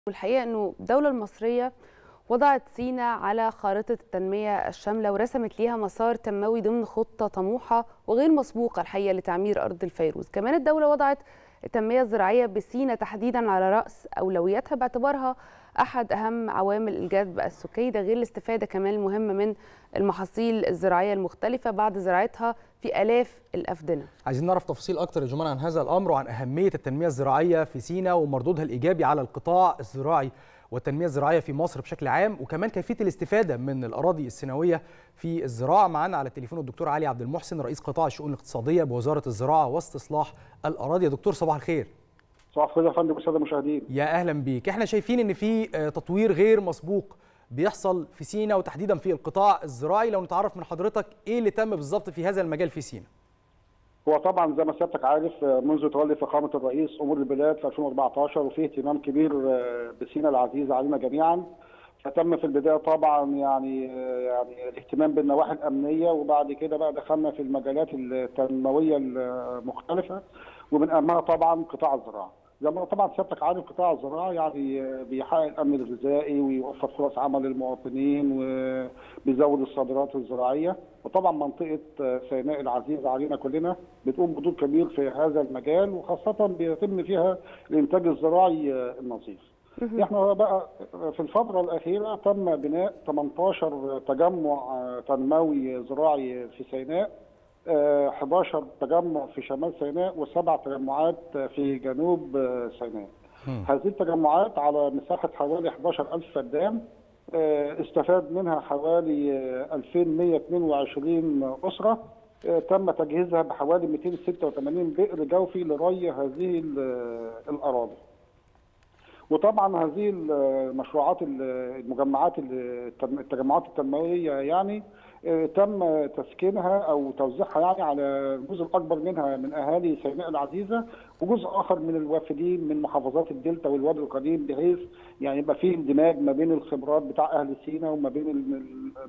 والحقيقه انه الدوله المصريه وضعت سينا على خارطه التنميه الشامله ورسمت ليها مسار تنموي ضمن خطه طموحه وغير مسبوقه الحقيقه لتعمير ارض الفيروز كمان الدوله وضعت التنميه الزراعيه بسينا تحديدا على راس اولوياتها باعتبارها احد اهم عوامل الجذب السكري ده غير الاستفاده كمان المهمه من المحاصيل الزراعيه المختلفه بعد زراعتها في الاف الافدنه عايزين نعرف تفاصيل اكتر يا جماعه عن هذا الامر وعن اهميه التنميه الزراعيه في سينا ومردودها الايجابي على القطاع الزراعي والتنميه الزراعيه في مصر بشكل عام وكمان كيفيه الاستفاده من الاراضي السيناويه في الزراعه معانا على التليفون الدكتور علي عبد المحسن رئيس قطاع الشؤون الاقتصاديه بوزاره الزراعه واستصلاح الاراضي يا دكتور صباح الخير صباح الخير يا فندم والساده المشاهدين يا اهلا بيك احنا شايفين ان في تطوير غير مسبوق بيحصل في سينا وتحديدا في القطاع الزراعي لو نتعرف من حضرتك ايه اللي تم بالظبط في هذا المجال في سينا هو طبعا زي ما سيادتك عارف منذ تولي فخامه الرئيس امور البلاد في 2014 وفي اهتمام كبير بسينا العزيزه علينا جميعا فتم في البدايه طبعا يعني يعني الاهتمام بالنواحي الامنيه وبعد كده بقى دخلنا في المجالات التنمويه المختلفه ومن اهمها طبعا قطاع الزراعه. زي ما طبعا سيادتك عارف قطاع الزراعه يعني بيحقق الامن الغذائي ويوفر فرص عمل للمواطنين وبيزود الصادرات الزراعيه وطبعا منطقه سيناء العزيزه علينا كلنا بتقوم بدور كبير في هذا المجال وخاصه بيتم فيها الانتاج الزراعي النظيف. احنا بقى في الفتره الاخيره تم بناء 18 تجمع تنموي زراعي في سيناء 11 تجمع في شمال سيناء وسبع تجمعات في جنوب سيناء. هذه التجمعات على مساحه حوالي 11000 فدان استفاد منها حوالي 2122 اسره تم تجهيزها بحوالي 286 بئر جوفي لري هذه الاراضي. وطبعا هذه المشروعات المجمعات التجمعات التنمويه يعني تم تسكينها او توزيعها يعني على الجزء الاكبر منها من اهالي سيناء العزيزه وجزء اخر من الوافدين من محافظات الدلتا والوادي القديم بحيث يعني يبقى فيه اندماج ما بين الخبرات بتاع اهل سيناء وما بين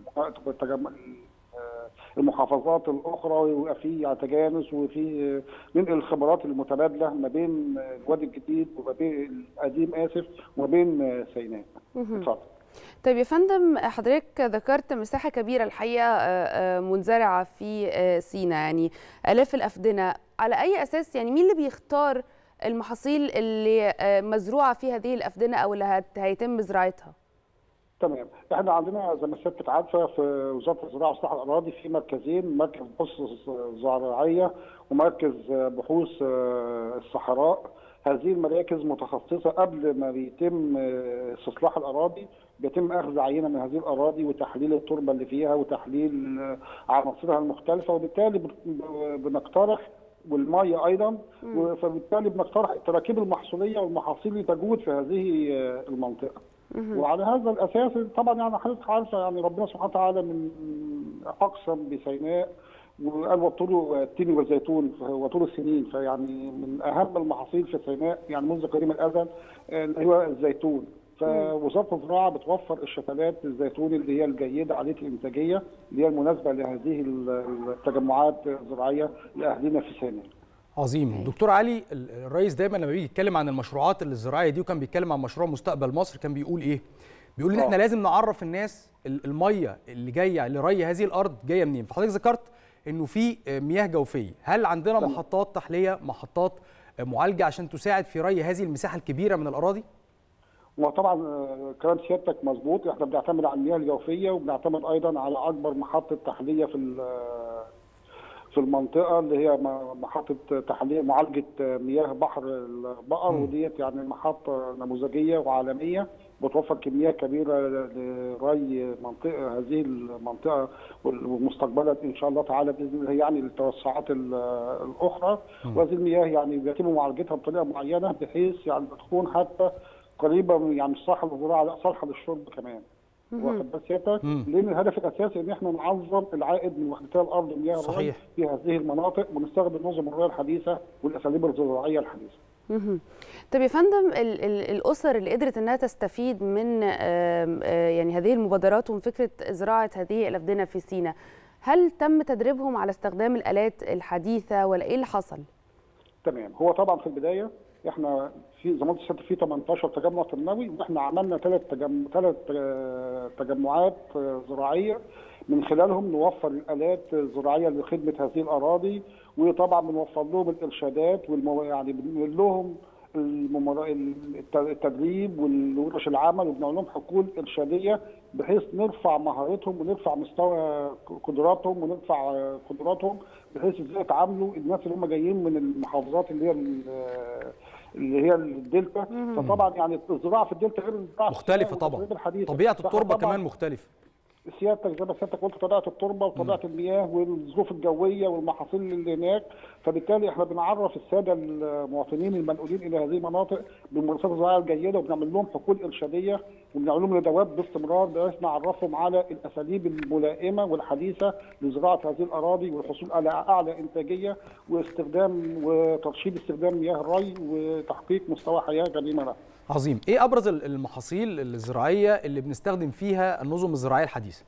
المحافظات الاخرى ويبقى في يعني تجانس وفي ننقل الخبرات المتبادله ما بين الوادي الجديد وما بين القديم اسف وما بين سيناء. اتفضل. طيب يا فندم حضرتك ذكرت مساحه كبيره الحقيقه منزرعه في سينا يعني الاف الافدنه على اي اساس يعني مين اللي بيختار المحاصيل اللي مزروعه في هذه الافدنه او اللي هيتم زراعتها؟ تمام احنا عندنا زي ما سيادتك عارفه في وزاره الزراعه واصلاح الاراضي في مركزين مركز بحوث زراعيه ومركز بحوث الصحراء هذه المراكز متخصصه قبل ما بيتم استصلاح الاراضي بيتم اخذ عينه من هذه الاراضي وتحليل التربه اللي فيها وتحليل عناصرها المختلفه وبالتالي بنقترح والميه ايضا فبالتالي بنقترح التراكيب المحصوليه والمحاصيل اللي تجود في هذه المنطقه. وعلى هذا الاساس طبعا يعني حضرتك عارفه يعني ربنا سبحانه وتعالى من اقسم بسيناء وقال وطول التين والزيتون وطول السنين فيعني من اهم المحاصيل في سيناء يعني منذ قديم الازل اللي هو الزيتون فوزاره الزراعه بتوفر الشتلات الزيتون اللي هي الجيده عاليه الانتاجيه اللي هي المناسبه لهذه التجمعات الزراعيه لاهالينا في سيناء. عظيم دكتور علي الرئيس دايما لما بيجي يتكلم عن المشروعات الزراعيه دي وكان بيتكلم عن مشروع مستقبل مصر كان بيقول ايه بيقول ان احنا لازم نعرف الناس الميه اللي جايه لري هذه الارض جايه منين فحضرتك ذكرت انه في مياه جوفيه هل عندنا محطات تحليه محطات معالجه عشان تساعد في ري هذه المساحه الكبيره من الاراضي وطبعا كلام سيادتك مظبوط احنا بنعتمد على المياه الجوفيه وبنعتمد ايضا على اكبر محطه تحليه في في المنطقه اللي هي محطه تحليه معالجه مياه بحر البقر وديت يعني محطه نموذجيه وعالميه بتوفر كميات كبيره لري منطقه هذه المنطقه ومستقبلا ان شاء الله تعالى باذن الله يعني للتوسعات الاخرى وهذه المياه يعني بيتم معالجتها بطريقه معينه بحيث يعني تكون حتى قريبه يعني مش صالحه للزراعه لا صالحه للشرب كمان. واخد بال سيادتك لان الهدف الاساسي ان احنا نعظم العائد من وحدتي الارض مياه صحيح في هذه المناطق ونستخدم نظم الري الحديثه والاساليب الزراعيه الحديثه. طب يا فندم ال ال الاسر اللي قدرت انها تستفيد من يعني هذه المبادرات ومن فكره زراعه هذه الافدنه في سينا هل تم تدريبهم على استخدام الالات الحديثه ولا ايه اللي حصل؟ تمام هو طبعا في البدايه احنا في زي ما قلت لسيادتك في 18 تجمع تنموي واحنا عملنا ثلاث تجمع ثلاث تجمعات آه، زراعيه من خلالهم نوفر الالات الزراعيه لخدمه هذه الاراضي وطبعا بنوفر لهم الارشادات والمو... يعني بنقول لهم الممر... الت- التدريب والورش العمل وبنعمل لهم حقول ارشاديه بحيث نرفع مهارتهم ونرفع مستوى قدراتهم ونرفع آه، قدراتهم بحيث ازاي يتعاملوا الناس اللي هم جايين من المحافظات اللي هي ال- اللي هي الدلتا فطبعا يعني الزراعه في الدلتا غير الزراعه في مختلفه السودان طبعا والتدريب الحديثة. طبيعه التربه فطبعاً كمان مختلفه سيادتك زي ما سيادتك قلت طبيعه التربه وطبيعه المياه والظروف الجويه والمحاصيل اللي هناك فبالتالي احنا بنعرف الساده المواطنين المنقولين الى هذه المناطق بالممارسات الزراعيه الجيده وبنعمل لهم حقول ارشاديه وبنعمل لهم ندوات باستمرار بحيث نعرفهم على الاساليب الملائمه والحديثه لزراعه هذه الاراضي والحصول على اعلى انتاجيه واستخدام وترشيد استخدام مياه الري وتحقيق مستوى حياه جميله لها. عظيم ايه ابرز المحاصيل الزراعيه اللي بنستخدم فيها النظم الزراعيه الحديثه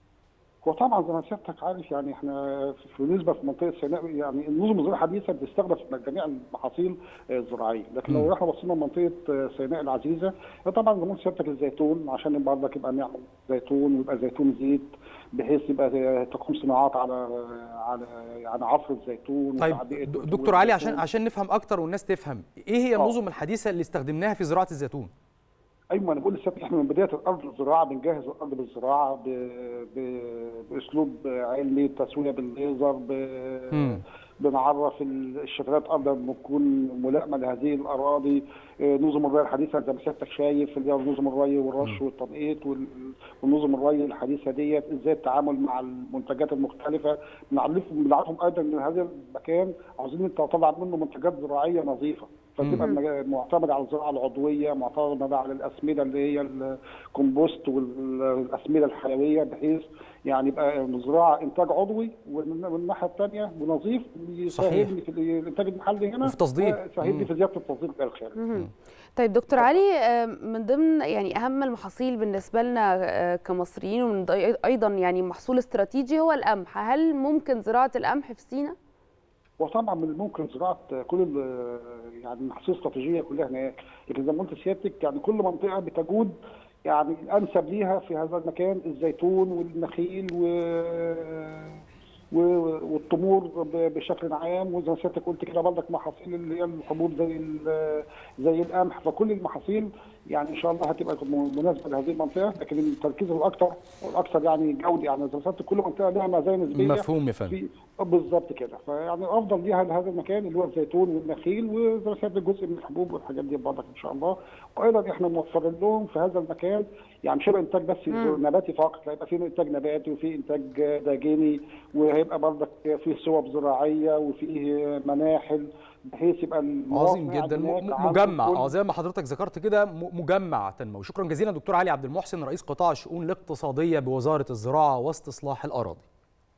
هو طبعا زي ما سيادتك عارف يعني احنا في نسبه في منطقه سيناء يعني النظم الزراعيه الحديثه بتستخدم في جميع المحاصيل آه، الزراعيه، لكن لو احنا بصينا لمنطقه آه، سيناء العزيزه طبعا زي ما قلت سيادتك الزيتون عشان برضك يبقى نعمل زيتون ويبقى زيتون زيت بحيث يبقى تقوم صناعات على على يعني عصر الزيتون طيب وتعبئة د- بذور دكتور علي عشان الزيتون. عشان نفهم اكتر والناس تفهم ايه هي آه. النظم الحديثه اللي استخدمناها في زراعه الزيتون ايوه انا بقول لسيادتك احنا من بدايه الارض الزراعه بنجهز الارض بالزراعه ب... ب... باسلوب علمي تسويه بالليزر ب... مم. بنعرف ال- الشتلات ارض لما تكون ملائمه لهذه الاراضي آه، نظم الري الحديثه زي ما سيادتك شايف اللي هي نظم الري والرش والتنقيط وال- ونظم الري الحديثه ديت ازاي التعامل مع المنتجات المختلفه بنعرفهم بنعرفهم ايضا ان هذا المكان عاوزين انت تطلع منه منتجات زراعيه نظيفه فتبقى مج- معتمده على الزراعه العضويه معتمده على الاسمده اللي هي الكومبوست والاسمده الحيويه بحيث يعني يبقى زراعه انتاج عضوي ومن من الناحيه الثانيه ونظيف يساعدني في الانتاج المحلي هنا وفي تصدير. ويساعدني في زياده التصدير الى الخارج مهم. طيب دكتور علي آه، من ضمن يعني اهم المحاصيل بالنسبه لنا آه، كمصريين ومن ضي- ايضا يعني محصول استراتيجي هو القمح هل ممكن زراعه القمح في سيناء وطبعا من الممكن زراعه كل ال- يعني المحاصيل الاستراتيجيه كلها هناك لكن زي ما قلت سيادتك يعني كل منطقه بتجود يعني الانسب ليها في هذا المكان الزيتون والنخيل و و- والتمور ب- بشكل عام وزي ما سيادتك قلت كده برضك محاصيل اللي هي الحبوب زي ال- زي القمح فكل المحاصيل يعني ان شاء الله هتبقى م- مناسبه لهذه المنطقه لكن التركيز الاكثر والاكثر يعني جودي يعني زي ما سيادتك كل منطقه لها مزايا نسبيه مفهوم يا فندم في بالظبط كده فيعني افضل ليها لهذا المكان اللي هو الزيتون والنخيل وزي ما سيادتك جزء من الحبوب والحاجات دي برضك ان شاء الله وايضا احنا موفرين لهم في هذا المكان يعني مش هيبقى انتاج بس نباتي فقط هيبقى في انتاج نباتي وفي انتاج داجيني وهيبقى برضك فيه صوب زراعيه وفيه مناحل بحيث يبقى المواطن عظيم قاعد جدا م- هناك م- عنده مجمع كل- اه زي ما حضرتك ذكرت كده م- مجمع تنموي شكرا جزيلا دكتور علي عبد المحسن رئيس قطاع الشؤون الاقتصاديه بوزاره الزراعه واستصلاح الاراضي